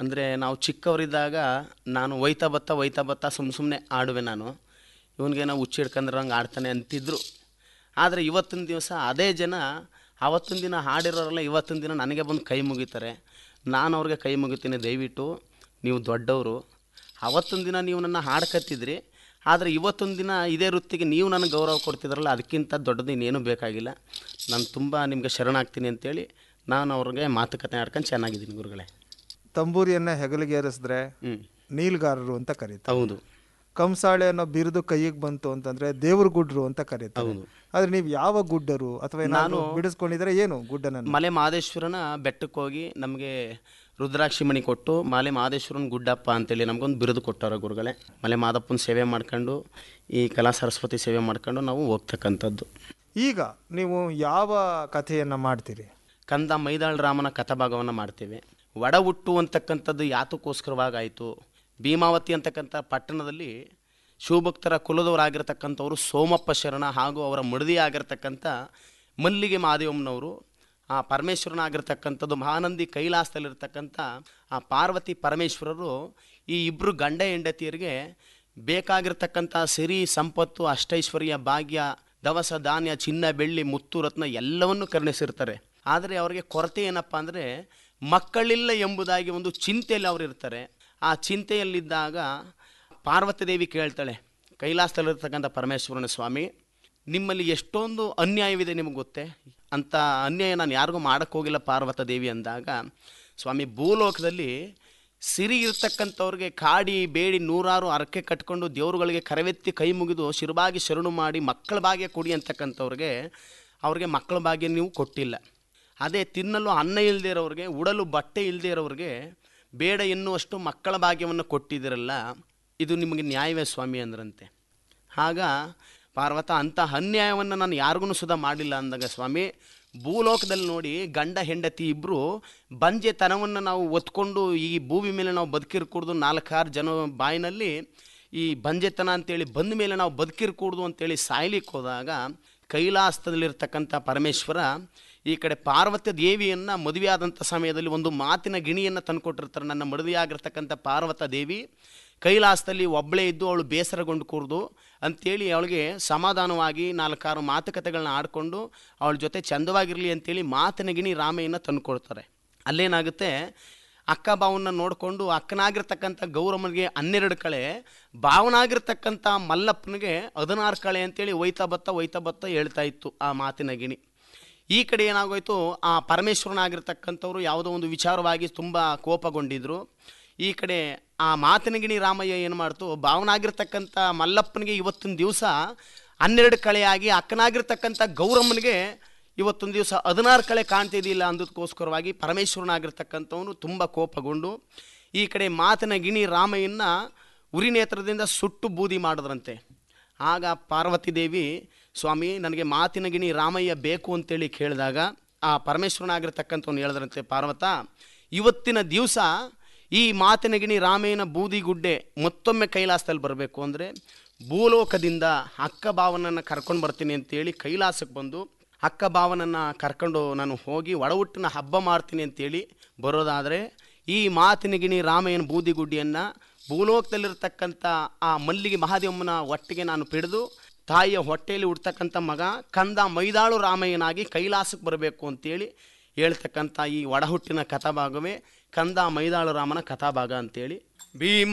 ಅಂದರೆ ನಾವು ಚಿಕ್ಕವರಿದ್ದಾಗ ನಾನು ಒಯ್ತಾ ಬತ್ತಾ ಒಯ್ತಾ ಬತ್ತಾ ಸುಮ್ಮ ಸುಮ್ಮನೆ ಆಡುವೆ ನಾನು ಇವನಿಗೆ ನಾವು ಹುಚ್ಚು ಹಿಡ್ಕೊಂಡ್ರಂಗೆ ಆಡ್ತಾನೆ ಅಂತಿದ್ರು ಆದರೆ ಇವತ್ತಿನ ದಿವಸ ಅದೇ ಜನ ಆವತ್ತಿನ ದಿನ ಹಾಡಿರೋರೆಲ್ಲ ಇವತ್ತಿನ ದಿನ ನನಗೆ ಬಂದು ಕೈ ಮುಗಿತಾರೆ ನಾನು ಅವ್ರಿಗೆ ಕೈ ಮುಗಿತೀನಿ ದಯವಿಟ್ಟು ನೀವು ದೊಡ್ಡವರು ಅವತ್ತಿನ ದಿನ ನೀವು ನನ್ನ ಹಾಡ್ಕತ್ತಿದ್ರಿ ಆದರೆ ಇವತ್ತೊಂದು ದಿನ ಇದೇ ವೃತ್ತಿಗೆ ನೀವು ನನಗೆ ಗೌರವ ಕೊಡ್ತಿದ್ರಲ್ಲ ಅದಕ್ಕಿಂತ ದೊಡ್ಡದು ಇನ್ನೇನು ಬೇಕಾಗಿಲ್ಲ ನಾನು ತುಂಬ ನಿಮಗೆ ಶರಣಾಗ್ತೀನಿ ಅಂತೇಳಿ ನಾನು ಅವ್ರಿಗೆ ಮಾತುಕತೆ ಆಡ್ಕೊಂಡು ಚೆನ್ನಾಗಿದ್ದೀನಿ ಗುರುಗಳೇ ತಂಬೂರಿಯನ್ನ ಹೆಗಲಿಗೇರಿಸಿದ್ರೆ ಹ್ಞೂ ನೀಲ್ಗಾರರು ಅಂತ ಕರೀತಾರೆ ಹೌದು ಕಂಸಾಳೆ ಅನ್ನೋ ಬಿರುದು ಕೈಗೆ ಬಂತು ಅಂತಂದ್ರೆ ದೇವ್ರ ಗುಡ್ರು ಅಂತ ಕರೀತಾರೆ ಹೌದು. ಆದ್ರೆ ನೀವು ಯಾವ ಗುಡ್ಡರು ಅಥವಾ ಏನಾದ್ರು ಬಿಡಿಸ್ಕೊಂಡಿದ್ರೆ ಏನು ಗುಡ್ಡನನ್ನು ಮಲೆ ಮಹದೇಶ್ವರನ ಬೆಟ್ಟಕ್ಕೆ ಹೋಗಿ ನಮಗೆ ರುದ್ರಾಕ್ಷಿ ಮಣಿ ಕೊಟ್ಟು ಮಲೆ ಮಹದೇಶ್ವರನ ಗುಡ್ಡಪ್ಪ ಅಂತೇಳಿ ನಮಗೊಂದು ಬಿರುದು ಕೊಟ್ಟವ್ರ ಗುರುಗಳೇ ಮಲೆ ಮಾದಪ್ಪನ ಸೇವೆ ಮಾಡ್ಕೊಂಡು ಈ ಕಲಾ ಸರಸ್ವತಿ ಸೇವೆ ಮಾಡ್ಕೊಂಡು ನಾವು ಹೋಗ್ತಕ್ಕಂಥದ್ದು ಈಗ ನೀವು ಯಾವ ಕಥೆಯನ್ನ ಮಾಡ್ತೀರಿ ಕಂದ ಮೈದಾಳ್ ರಾಮನ ಕಥಾಭಾಗವನ್ನು ಮಾಡ್ತೇವೆ ಒಡ ಹುಟ್ಟು ಅಂತಕ್ಕಂಥದ್ದು ಯಾತಕ್ಕೋಸ್ಕರವಾಗಾಯಿತು ಭೀಮಾವತಿ ಅಂತಕ್ಕಂಥ ಪಟ್ಟಣದಲ್ಲಿ ಶಿವಭಕ್ತರ ಕುಲದವರಾಗಿರ್ತಕ್ಕಂಥವರು ಸೋಮಪ್ಪ ಶರಣ ಹಾಗೂ ಅವರ ಮಡದಿ ಆಗಿರ್ತಕ್ಕಂಥ ಮಲ್ಲಿಗೆ ಮಹಾದೇವಮ್ಮನವರು ಆ ಪರಮೇಶ್ವರನಾಗಿರ್ತಕ್ಕಂಥದ್ದು ಮಹಾನಂದಿ ಕೈಲಾಸದಲ್ಲಿರ್ತಕ್ಕಂಥ ಆ ಪಾರ್ವತಿ ಪರಮೇಶ್ವರರು ಈ ಇಬ್ಬರು ಗಂಡ ಹೆಂಡತಿಯರಿಗೆ ಬೇಕಾಗಿರ್ತಕ್ಕಂಥ ಸಿರಿ ಸಂಪತ್ತು ಅಷ್ಟೈಶ್ವರ್ಯ ಭಾಗ್ಯ ದವಸ ಧಾನ್ಯ ಚಿನ್ನ ಬೆಳ್ಳಿ ಮುತ್ತು ರತ್ನ ಎಲ್ಲವನ್ನೂ ಕರುಣಿಸಿರ್ತಾರೆ ಆದರೆ ಅವರಿಗೆ ಕೊರತೆ ಏನಪ್ಪ ಅಂದರೆ ಮಕ್ಕಳಿಲ್ಲ ಎಂಬುದಾಗಿ ಒಂದು ಚಿಂತೆಯಲ್ಲಿ ಅವರು ಇರ್ತಾರೆ ಆ ಚಿಂತೆಯಲ್ಲಿದ್ದಾಗ ಪಾರ್ವತಿ ದೇವಿ ಕೇಳ್ತಾಳೆ ಕೈಲಾಸದಲ್ಲಿರ್ತಕ್ಕಂಥ ಪರಮೇಶ್ವರನ ಸ್ವಾಮಿ ನಿಮ್ಮಲ್ಲಿ ಎಷ್ಟೊಂದು ಅನ್ಯಾಯವಿದೆ ನಿಮಗೆ ಗೊತ್ತೇ ಅಂಥ ಅನ್ಯಾಯ ನಾನು ಯಾರಿಗೂ ಮಾಡೋಕ್ಕೆ ಹೋಗಿಲ್ಲ ಪಾರ್ವತ ದೇವಿ ಅಂದಾಗ ಸ್ವಾಮಿ ಭೂಲೋಕದಲ್ಲಿ ಸಿರಿ ಇರ್ತಕ್ಕಂಥವ್ರಿಗೆ ಕಾಡಿ ಬೇಡಿ ನೂರಾರು ಅರಕೆ ಕಟ್ಕೊಂಡು ದೇವರುಗಳಿಗೆ ಕರವೆತ್ತಿ ಕೈ ಮುಗಿದು ಶಿರಬಾಗಿ ಶರಣು ಮಾಡಿ ಮಕ್ಕಳ ಭಾಗ್ಯ ಕೊಡಿ ಅಂತಕ್ಕಂಥವ್ರಿಗೆ ಅವ್ರಿಗೆ ಮಕ್ಕಳ ಭಾಗ್ಯ ನೀವು ಕೊಟ್ಟಿಲ್ಲ ಅದೇ ತಿನ್ನಲು ಅನ್ನ ಇಲ್ಲದೆ ಇರೋರಿಗೆ ಉಡಲು ಬಟ್ಟೆ ಇಲ್ಲದೆ ಇರೋರಿಗೆ ಬೇಡ ಎನ್ನುವಷ್ಟು ಮಕ್ಕಳ ಭಾಗ್ಯವನ್ನು ಕೊಟ್ಟಿದ್ದೀರಲ್ಲ ಇದು ನಿಮಗೆ ನ್ಯಾಯವೇ ಸ್ವಾಮಿ ಅಂದ್ರಂತೆ ಆಗ ಪಾರ್ವತ ಅಂಥ ಅನ್ಯಾಯವನ್ನು ನಾನು ಯಾರಿಗೂ ಸುಧಾ ಮಾಡಿಲ್ಲ ಅಂದಾಗ ಸ್ವಾಮಿ ಭೂಲೋಕದಲ್ಲಿ ನೋಡಿ ಗಂಡ ಹೆಂಡತಿ ಇಬ್ಬರು ಬಂಜೆತನವನ್ನು ನಾವು ಒತ್ಕೊಂಡು ಈ ಭೂಮಿ ಮೇಲೆ ನಾವು ಬದುಕಿರ್ಕೂಡ್ದು ನಾಲ್ಕಾರು ಜನ ಬಾಯಿನಲ್ಲಿ ಈ ಬಂಜೆತನ ಅಂತೇಳಿ ಬಂದ ಮೇಲೆ ನಾವು ಬದುಕಿರ್ಕೂಡ್ದು ಅಂತೇಳಿ ಸಾಯ್ಲಿಕ್ಕೆ ಹೋದಾಗ ಕೈಲಾಸದಲ್ಲಿರ್ತಕ್ಕಂಥ ಪರಮೇಶ್ವರ ಈ ಕಡೆ ಪಾರ್ವತಿ ದೇವಿಯನ್ನು ಮದುವೆಯಾದಂಥ ಸಮಯದಲ್ಲಿ ಒಂದು ಮಾತಿನ ಗಿಣಿಯನ್ನು ತಂದುಕೊಟ್ಟಿರ್ತಾರೆ ನನ್ನ ಮದುವೆಯಾಗಿರ್ತಕ್ಕಂಥ ಪಾರ್ವತ ದೇವಿ ಕೈಲಾಸದಲ್ಲಿ ಒಬ್ಬಳೇ ಇದ್ದು ಅವಳು ಬೇಸರಗೊಂಡು ಕೂರ್ದು ಅಂತೇಳಿ ಅವಳಿಗೆ ಸಮಾಧಾನವಾಗಿ ನಾಲ್ಕಾರು ಮಾತುಕತೆಗಳನ್ನ ಆಡಿಕೊಂಡು ಅವಳ ಜೊತೆ ಚಂದವಾಗಿರಲಿ ಅಂತೇಳಿ ಮಾತಿನ ಗಿಣಿ ರಾಮೆಯನ್ನು ತಂದುಕೊಡ್ತಾರೆ ಅಲ್ಲೇನಾಗುತ್ತೆ ಅಕ್ಕ ಬಾವನ್ನ ನೋಡಿಕೊಂಡು ಅಕ್ಕನಾಗಿರ್ತಕ್ಕಂಥ ಗೌರಮ್ಮನಿಗೆ ಹನ್ನೆರಡು ಕಳೆ ಬಾವನಾಗಿರ್ತಕ್ಕಂಥ ಮಲ್ಲಪ್ಪನಿಗೆ ಹದಿನಾರು ಕಳೆ ಅಂತೇಳಿ ಒಯ್ತಾ ಬತ್ತ ಒಯ್ತಾ ಬತ್ತ ಹೇಳ್ತಾ ಇತ್ತು ಆ ಮಾತಿನ ಗಿಣಿ ಈ ಕಡೆ ಏನಾಗೋಯ್ತು ಆ ಪರಮೇಶ್ವರನಾಗಿರ್ತಕ್ಕಂಥವ್ರು ಯಾವುದೋ ಒಂದು ವಿಚಾರವಾಗಿ ತುಂಬ ಕೋಪಗೊಂಡಿದ್ರು ಈ ಕಡೆ ಆ ಮಾತಿನ ಗಿಣಿ ರಾಮಯ್ಯ ಏನು ಮಾಡ್ತು ಭಾವನಾಗಿರ್ತಕ್ಕಂಥ ಮಲ್ಲಪ್ಪನಿಗೆ ಇವತ್ತಿನ ದಿವಸ ಹನ್ನೆರಡು ಕಳೆಯಾಗಿ ಅಕ್ಕನಾಗಿರ್ತಕ್ಕಂಥ ಗೌರಮ್ಮನಿಗೆ ಇವತ್ತೊಂದು ದಿವಸ ಹದಿನಾರು ಕಳೆ ಕಾಣ್ತಿದ್ದಿಲ್ಲ ಅಂದದಕ್ಕೋಸ್ಕರವಾಗಿ ಪರಮೇಶ್ವರನಾಗಿರ್ತಕ್ಕಂಥವನು ತುಂಬ ಕೋಪಗೊಂಡು ಈ ಕಡೆ ಮಾತಿನ ಗಿಣಿ ರಾಮಯ್ಯನ ಉರಿ ನೇತ್ರದಿಂದ ಸುಟ್ಟು ಬೂದಿ ಮಾಡಿದ್ರಂತೆ ಆಗ ಪಾರ್ವತಿ ದೇವಿ ಸ್ವಾಮಿ ನನಗೆ ಮಾತಿನ ಗಿಣಿ ರಾಮಯ್ಯ ಬೇಕು ಅಂತೇಳಿ ಕೇಳಿದಾಗ ಆ ಪರಮೇಶ್ವರನಾಗಿರ್ತಕ್ಕಂಥವ್ನು ಹೇಳಿದ್ರಂತೆ ಪಾರ್ವತ ಇವತ್ತಿನ ದಿವಸ ಈ ಮಾತಿನ ಗಿಣಿ ರಾಮಯ್ಯನ ಬೂದಿ ಗುಡ್ಡೆ ಮತ್ತೊಮ್ಮೆ ಕೈಲಾಸದಲ್ಲಿ ಬರಬೇಕು ಅಂದರೆ ಭೂಲೋಕದಿಂದ ಅಕ್ಕ ಭಾವನನ್ನು ಕರ್ಕೊಂಡು ಬರ್ತೀನಿ ಅಂತೇಳಿ ಕೈಲಾಸಕ್ಕೆ ಬಂದು ಅಕ್ಕ ಭಾವನನ್ನು ಕರ್ಕೊಂಡು ನಾನು ಹೋಗಿ ಒಡಹುಟ್ಟಿನ ಹಬ್ಬ ಮಾಡ್ತೀನಿ ಅಂತೇಳಿ ಬರೋದಾದರೆ ಈ ಮಾತಿನ ಗಿಣಿ ರಾಮಯ್ಯನ ಬೂದಿಗುಡ್ಡಿಯನ್ನು ಭೂಲೋಕದಲ್ಲಿರ್ತಕ್ಕಂಥ ಆ ಮಲ್ಲಿಗೆ ಮಹಾದೇವಮ್ಮನ ಒಟ್ಟಿಗೆ ನಾನು ಪಿಡಿದು ತಾಯಿಯ ಹೊಟ್ಟೆಯಲ್ಲಿ ಹುಡ್ತಕ್ಕಂಥ ಮಗ ಕಂದ ಮೈದಾಳು ರಾಮಯ್ಯನಾಗಿ ಕೈಲಾಸಕ್ಕೆ ಬರಬೇಕು ಅಂತೇಳಿ ಹೇಳ್ತಕ್ಕಂಥ ಈ ಒಡಹುಟ್ಟಿನ ಕಥಾಭಾಗವೇ ಕಂದ ಮೈದಾಳು ರಾಮನ ಕಥಾಭಾಗ ಅಂತೇಳಿ ಭೀಮ